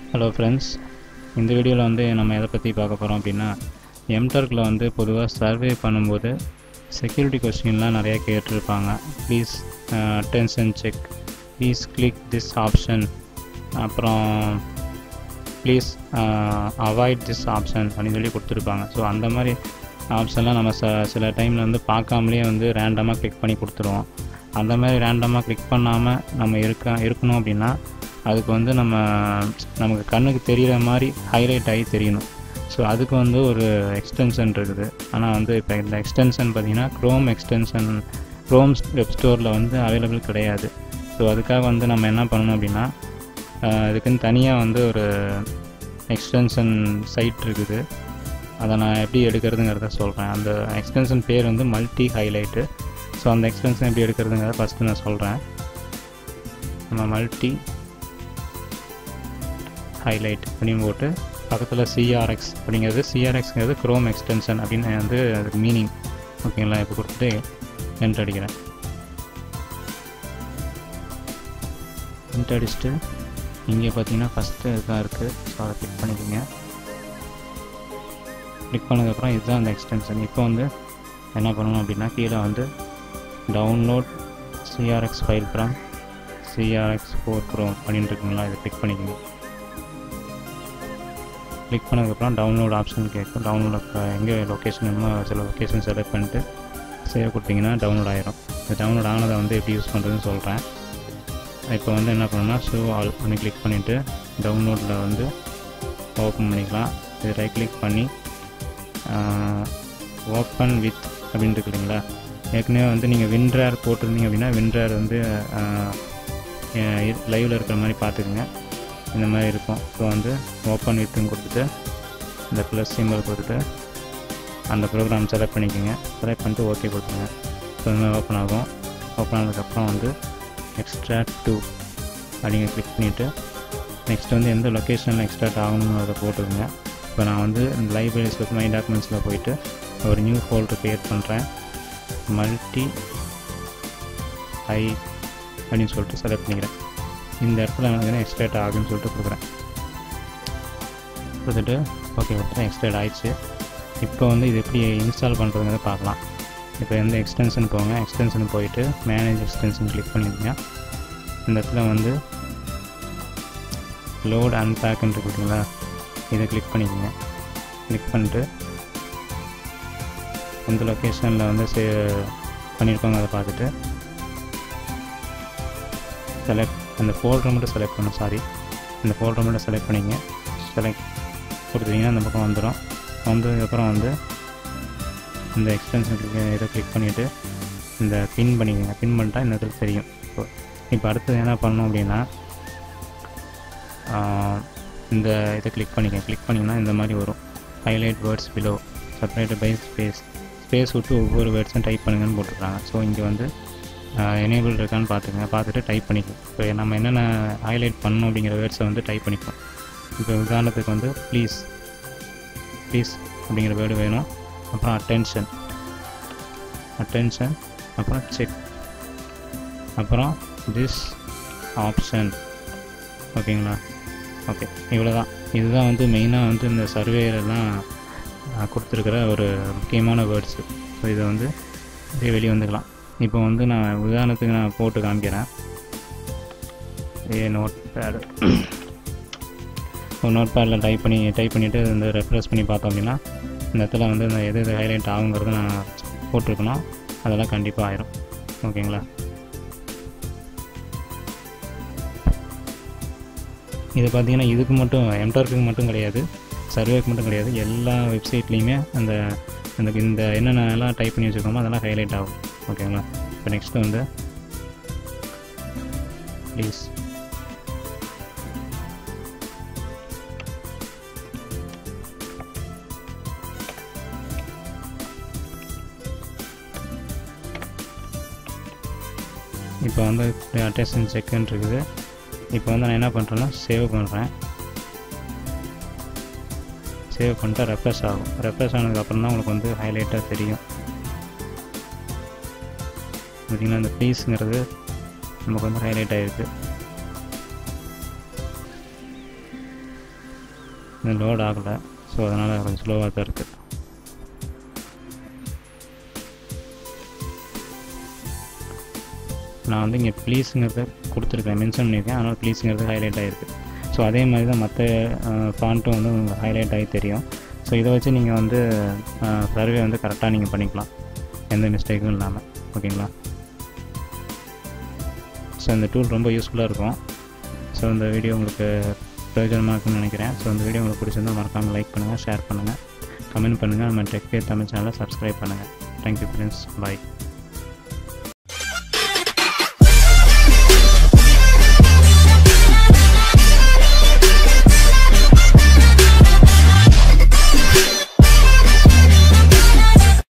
hello friends இந்த வீடியோவில் வந்து நம்ம எதை பற்றி பார்க்க போகிறோம் அப்படின்னா எம்டர்க்கில் வந்து பொதுவாக சர்வே பண்ணும்போது செக்யூரிட்டி கொஸ்டின்லாம் நிறையா கேட்டிருப்பாங்க please attention check please click this option அப்புறம் ப்ளீஸ் அவாய்ட் திஸ் ஆப்ஷன் அப்படின்னு சொல்லி கொடுத்துருப்பாங்க ஸோ அந்த மாதிரி ஆப்ஷன்லாம் நம்ம ச சில டைமில் வந்து பார்க்காமலே வந்து ரேண்டமாக கிளிக் பண்ணி கொடுத்துருவோம் அந்த மாதிரி ரேண்டமாக கிளிக் பண்ணாமல் நம்ம இருக்க இருக்கணும் அப்படின்னா அதுக்கு வந்து நம்ம நமக்கு கண்ணுக்கு தெரிகிற மாதிரி ஹைலைட் ஆகி தெரியணும் ஸோ அதுக்கு வந்து ஒரு எக்ஸ்டென்ஷன் இருக்குது ஆனால் வந்து இப்போ இந்த எக்ஸ்டென்ஷன் பார்த்திங்கன்னா க்ரோம் எக்ஸ்டென்ஷன் க்ரோம் வெப் ஸ்டோரில் வந்து அவைலபிள் கிடையாது ஸோ அதுக்காக வந்து நம்ம என்ன பண்ணணும் அப்படின்னா இதுக்குன்னு தனியாக வந்து ஒரு எக்ஸ்டென்ஷன் சைட் இருக்குது அதை நான் எப்படி எடுக்கிறதுங்கிறத சொல்கிறேன் அந்த எக்ஸ்டென்ஷன் பேர் வந்து மல்டி ஹைலைட்டு ஸோ அந்த எக்ஸ்டென்ஷன் எப்படி எடுக்கிறதுங்கிறத ஃபஸ்ட்டு நான் சொல்கிறேன் நம்ம மல்டி ஹைலைட் அப்படின்னு போட்டு பக்கத்தில் சிஆர்எக்ஸ் அப்படிங்கிறது சிஆர்எக்ஸ்ங்கிறது க்ரோம் எக்ஸ்டென்ஷன் அப்படின்னு வந்து அதுக்கு மீனிங் ஓகேங்களா இப்போ கொடுத்துட்டு என்ட்ரு அடிக்கிறேன் என்ட்ரு அடிச்சுட்டு இங்கே பார்த்தீங்கன்னா ஃபஸ்ட்டு இதுதான் இருக்குது ஸோ அதை கிளிக் பண்ணிக்கோங்க கிளிக் பண்ணதுக்கப்புறம் இதுதான் அந்த எக்ஸ்டென்ஷன் இப்போ வந்து என்ன பண்ணணும் அப்படின்னா கீழே வந்து download CRX file from CRX for Chrome அப்படின்னு இருக்குங்களா இதை கிளிக் பண்ணிக்கோங்க கிளிக் பண்ணதுக்கப்புறம் டவுன்லோட் ஆப்ஷன் கேட்கும் டவுன்லோட் எங்கே லொக்கேஷன் வேணுமோ சில லொக்கேஷன் செலக்ட் பண்ணிட்டு சேவ் கொடுத்தீங்கன்னா டவுன்லோட் ஆகிரும் இந்த டவுன்லோட் ஆனதை வந்து எப்படி யூஸ் பண்ணுறதுன்னு சொல்கிறேன் இப்போ வந்து என்ன பண்ணணும்னா ஷோ ஆல் பண்ணி கிளிக் பண்ணிவிட்டு டவுன்லோடில் வந்து ஓப்பன் பண்ணிக்கலாம் இது ரைட் கிளிக் பண்ணி ஓப்பன் வித் அப்படின்னு இருக்கு இல்லைங்களா ஏற்கனவே வந்து நீங்கள் வின்ரேர் போட்டிருந்தீங்க அப்படின்னா வின்ரேர் வந்து லைவில் இருக்கிற மாதிரி பார்த்துக்குங்க இந்த மாதிரி இருக்கும் ஸோ வந்து ஓப்பன் வித்துன்னு கொடுத்துட்டு இந்த ப்ளஸ் சிம்பிள் கொடுத்துட்டு அந்த ப்ரோக்ராம் செலக்ட் பண்ணிக்கோங்க செலக்ட் பண்ணிட்டு ஓகே கொடுத்துருங்க ஸோ இந்த மாதிரி ஓப்பன் ஆகும் ஓப்பன் ஆனதுக்கப்புறம் வந்து எக்ஸ்ட்ராக்ட் டூ அப்படிங்க கிளிக் பண்ணிவிட்டு நெக்ஸ்ட் வந்து எந்த லொக்கேஷனில் எக்ஸ்ட்ராக்ட் ஆகணும்னு அதை போட்டுருங்க இப்போ நான் வந்து இந்த லைப்ரரிஸில் மை டாக்குமெண்ட்ஸில் போயிட்டு ஒரு நியூ ஃபோல்டர் க்ரியேட் பண்ணுறேன் மல்டி ஐ அப்படின்னு சொல்லிட்டு செலக்ட் பண்ணிக்கிறேன் இந்த இடத்துல எனக்கு எக்ஸ்ட்ரேட் ஆகுன்னு சொல்லிட்டு கொடுக்குறேன் கொடுத்துட்டு ஓகே கொடுத்துட்டு எக்ஸ்ட்ரேட் ஆயிடுச்சு இப்போ வந்து இது எப்படி இன்ஸ்டால் பண்ணுறதுங்கிறத பார்க்கலாம் இப்போ எந்த எக்ஸ்டென்ஷன் போங்க எக்ஸ்டென்ஷன் போயிட்டு மேனேஜ் எக்ஸ்டென்ஷன் கிளிக் பண்ணிக்கோங்க இந்த இடத்துல வந்து லோட் அன்பேக்குன்னு இருக்குங்களா இதை கிளிக் பண்ணிக்கோங்க கிளிக் பண்ணிட்டு எந்த லொக்கேஷனில் வந்து சே பண்ணியிருக்கோங்க அதை பார்த்துட்டு செலக்ட் அந்த ஃபோல்டரை மட்டும் செலக்ட் பண்ணும் சாரி அந்த ஃபோல்டரை மட்டும் செலக்ட் பண்ணிங்க செலக்ட் கொடுத்துட்டிங்கன்னா அந்த பக்கம் வந்துடும் வந்ததுக்கப்புறம் வந்து இந்த எக்ஸ்டென்ஷன் இதை கிளிக் பண்ணிவிட்டு இந்த பின் பண்ணிக்கோங்க பின் பண்ணிட்டா இந்த இடத்துல தெரியும் ஸோ இப்போ அடுத்தது என்ன பண்ணணும் அப்படின்னா இந்த இதை கிளிக் பண்ணிக்க கிளிக் பண்ணிங்கன்னா இந்த மாதிரி வரும் highlight words below separated by space space விட்டு ஒவ்வொரு வேர்ட்ஸும் டைப் பண்ணுங்கன்னு போட்டிருக்காங்க ஸோ இங்கே வந்து எனேபிள் இருக்கான்னு பார்த்துக்கங்க பார்த்துட்டு டைப் பண்ணிக்கலாம் இப்போ நம்ம என்னென்ன ஹைலைட் பண்ணணும் அப்படிங்கிற வேர்ட்ஸை வந்து டைப் பண்ணிப்போம் இப்போ உதாரணத்துக்கு வந்து ப்ளீஸ் ப்ளீஸ் அப்படிங்கிற வேர்டு வேணும் அப்புறம் அட்டென்ஷன் அட்டென்ஷன் அப்புறம் செக் அப்புறம் திஸ் ஆப்ஷன் ஓகேங்களா ஓகே இவ்வளோ தான் இதுதான் வந்து மெயினாக வந்து இந்த சர்வேலாம் கொடுத்துருக்கிற ஒரு முக்கியமான வேர்ட்ஸு ஸோ இதை வந்து அப்படியே வெளியே வந்துக்கலாம் இப்போ வந்து நான் உதாரணத்துக்கு நான் போட்டு காமிக்கிறேன் ஏ நோட் பேடு ஒரு நோட் பேடில் டைப் பண்ணி டைப் பண்ணிவிட்டு இந்த ரெஃப்ரெஷ் பண்ணி பார்த்தோம் அப்படின்னா இந்த இடத்துல வந்து இந்த எது எது ஹைலைட் ஆகுங்கிறத நான் போட்டிருக்கணும் அதெல்லாம் கண்டிப்பாக ஆயிரும் ஓகேங்களா இது பார்த்தீங்கன்னா இதுக்கு மட்டும் எம்டார்க்கு மட்டும் கிடையாது சர்வேக்கு மட்டும் கிடையாது எல்லா வெப்சைட்லேயுமே அந்த அந்த இந்த என்னென்னலாம் டைப் பண்ணி வச்சுருக்கோமோ அதெல்லாம் ஹைலைட் ஆகும் ஓகேங்களா இப்போ நெக்ஸ்ட்டு வந்து ப்ளீஸ் இப்போ வந்து அட்டேஷன் செக்குன்னு இருக்குது இப்போ வந்து நான் என்ன பண்ணுறேன்னா சேவ் பண்ணுறேன் சேவ் பண்ணிட்டா ரெஃப்ரெஷ் ஆகும் ரெஃப்ரெஷ் ஆனதுக்கப்புறம் தான் உங்களுக்கு வந்து ஹைலைட்டாக தெரியும் பார்த்திங்கன்னா இந்த ப்ளீஸுங்கிறது நமக்கு வந்து ஹைலைட் ஆகிருக்கு இது லோட் ஆகலை ஸோ அதனால் கொஞ்சம் ஸ்லோவாக தான் இருக்குது நான் வந்து இங்கே ப்ளீஸுங்கிறத கொடுத்துருக்கேன் மென்ஷன் பண்ணியிருக்கேன் அதனால் ப்ளீஸுங்கிறது ஹைலைட் ஆகிருக்கு ஸோ அதே மாதிரி தான் மற்ற ஃபாண்ட்டும் வந்து உங்களுக்கு ஹைலைட் ஆகி தெரியும் ஸோ இதை வச்சு நீங்கள் வந்து சர்வே வந்து கரெக்டாக நீங்கள் பண்ணிக்கலாம் எந்த மிஸ்டேக்கும் இல்லாமல் ஓகேங்களா ஸோ இந்த டூல் ரொம்ப யூஸ்ஃபுல்லாக இருக்கும் ஸோ இந்த வீடியோ உங்களுக்கு பிரயோஜனமாக இருக்குன்னு நினைக்கிறேன் ஸோ இந்த வீடியோ உங்களுக்கு பிடிச்சிருந்தா மறக்காமல் லைக் பண்ணுங்கள் ஷேர் பண்ணுங்கள் கமெண்ட் பண்ணுங்கள் நம்ம டெக் தமிழ் சேனலை சப்ஸ்கிரைப் பண்ணுங்கள் தேங்க்யூ ஃப்ரெண்ட்ஸ் பாய்